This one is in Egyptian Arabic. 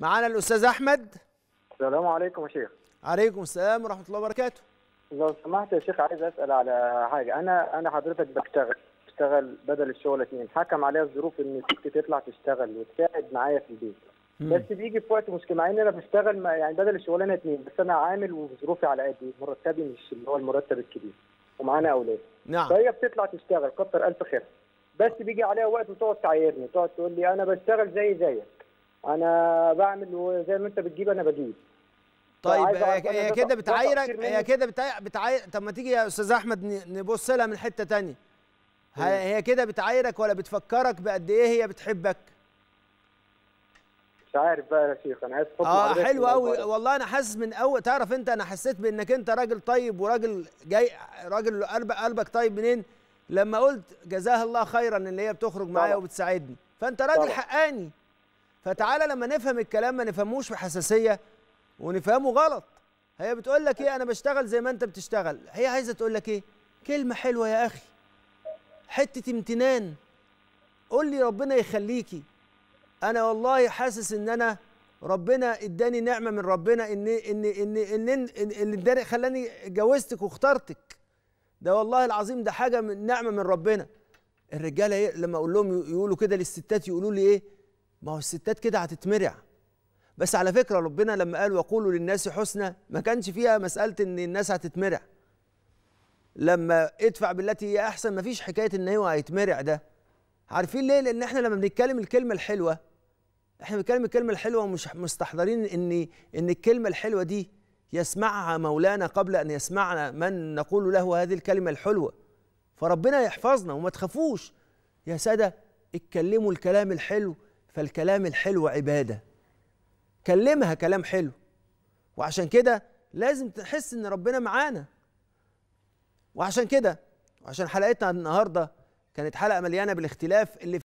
معانا الاستاذ احمد السلام عليكم يا شيخ عليكم السلام ورحمه الله وبركاته لو سمحت يا شيخ عايز اسال على حاجه انا انا حضرتك بشتغل بشتغل بدل الشغل اتنين حكم عليها الظروف ان ست تطلع تشتغل وتساعد معايا في البيت بس بيجي في وقت مشكله مع ان انا بشتغل ما يعني بدل الشغلانه اتنين بس انا عامل وظروفي على قدي مرتبي مش اللي هو المرتب الكبير ومعانا اولاد نعم فهي بتطلع تشتغل كتر الف خير بس بيجي عليها وقت وتقعد تعايرني تقعد تقول لي انا بشتغل زي زيك انا بعمل وزي ما انت بتجيب انا بجيب طيب فعايز أعرف هي أنا هي ده كده ده بتعايرك تقصير هي مني. كده بتعاير بتعاير طب ما تيجي يا استاذ احمد ن- نبص لها من حته تانية ه- هي كده بتعايرك ولا بتفكرك بقد ايه هي بتحبك مش عارف بقى يا شيخ انا عايز حكم اه حضرتك في حلو الموضوع قوي ده. والله انا حاسس من اول تعرف انت انا حسيت بانك انت راجل طيب وراجل جاي راجل قلبك قلبك طيب منين لما قلت جزاها الله خيرا ان هي بتخرج معايا طبعا. وبتساعدني فانت راجل طبعا. حقاني فتعالى لما نفهم الكلام ما نفهموش بحساسيه ونفهمه غلط هي بتقول لك ايه انا بشتغل زي ما انت بتشتغل هي عايزه تقول لك ايه كلمه حلوه يا اخي حته امتنان قول لي ربنا يخليكي انا والله حاسس ان انا ربنا اداني نعمه من ربنا ان ان ان ان ان اللي اداني خلاني اتجوزتك واخترتك ده والله العظيم ده حاجه من نعمه من ربنا الرجاله إيه لما اقول لهم يقولوا كده للستات يقولوا لي ايه ما هو الستات كده هتتمرع بس على فكره ربنا لما قال وقولوا للناس حسنى ما كانش فيها مساله ان الناس هتتمرع لما ادفع بالتي هي احسن ما فيش حكايه ان هو هيتمرع ده عارفين ليه لان احنا لما بنتكلم الكلمه الحلوه احنا بنتكلم الكلمه الحلوه ومش مستحضرين ان ان الكلمه الحلوه دي يسمعها مولانا قبل ان يسمعنا من نقول له هذه الكلمه الحلوه فربنا يحفظنا وما تخافوش يا ساده اتكلموا الكلام الحلو فالكلام الحلو عباده كلمها كلام حلو وعشان كده لازم تحس ان ربنا معانا وعشان كده وعشان حلقتنا النهارده كانت حلقه مليانه بالاختلاف اللي